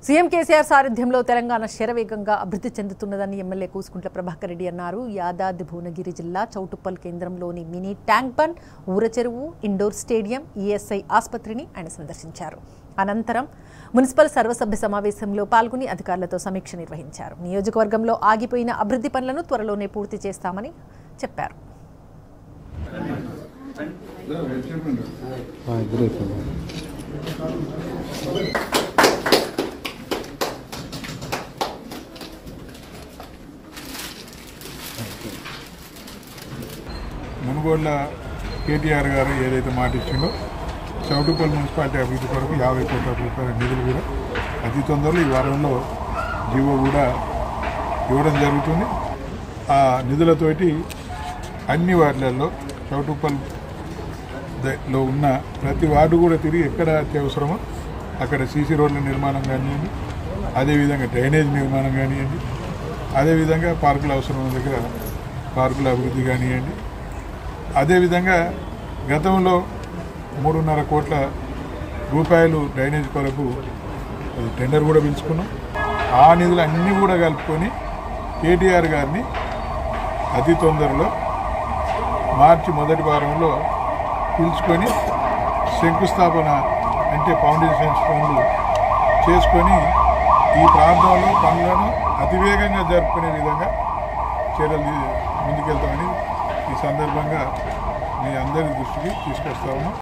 CM KCR సారథ్యంలో తెలంగాణ శరవేగంగా అభివృద్ధి చెందుతున్నదని ఎమ్మెల్యే కూసుకుంట్ల ప్రభాకర్ రెడ్డి అన్నారు యాదాద్రి భువనగిరి జిల్లా చౌటుప్పల్ కేంద్రంలోని మినీ ట్యాంక్ బండ్ ఊర చెరువు ఇండోర్ స్టేడియం ఈఎస్ఐ ఆసుపత్రిని ఆయన సందర్శించారు అనంతరం మున్సిపల్ సర్వసభ్య సమావేశంలో పాల్గొని అధికారులతో సమీక్ష నిర్వహించారు నియోజకవర్గంలో ఆగిపోయిన అభివృద్ధి పనులను త్వరలోనే పూర్తి చేస్తామని చెప్పారు మునుగోళ్ళ కేటీఆర్ గారు ఏదైతే మాట ఇచ్చిండో చౌటుపల్లి మున్సిపాలిటీ అభివృద్ధి కొరకు యాభై కోట్ల రూపాయల నిధులు కూడా అతి తొందరలో ఈ వారంలో జీవో కూడా ఇవ్వడం జరుగుతుంది ఆ నిధులతోటి అన్ని వార్డులలో చౌటుపల్లి ద- లో ఉన్న ప్రతి వార్డు కూడా తిరిగి ఎక్కడ అత్యవసరమో అక్కడ సీసీ రోడ్ల నిర్మాణం కానివ్వండి అదేవిధంగా డ్రైనేజ్ నిర్మాణం కానివ్వండి అదేవిధంగా పార్కుల అవసరం ఉన్న దగ్గర పార్కుల అభివృద్ధి కానివ్వండి అదేవిధంగా గతంలో మూడున్నర కోట్ల రూపాయలు డ్రైనేజ్ కొరకు అది టెండర్ కూడా పిలుచుకున్నాం ఆ నిధులు అన్నీ కూడా కలుపుకొని కేటీఆర్ గారిని అతి తొందరలో మార్చి మొదటి వారంలో పిలుచుకొని శంకుస్థాపన అంటే ఫౌండేషన్ స్టోన్లు చేసుకొని ఈ ప్రాంతంలో పనులను అతివేగంగా జరుపుకునే విధంగా చర్యలు తీ- ముందుకెళ్తామని ఈ సందర్భంగా మీ అందరి దృష్టికి తీసుకొస్తా ఉన్నాం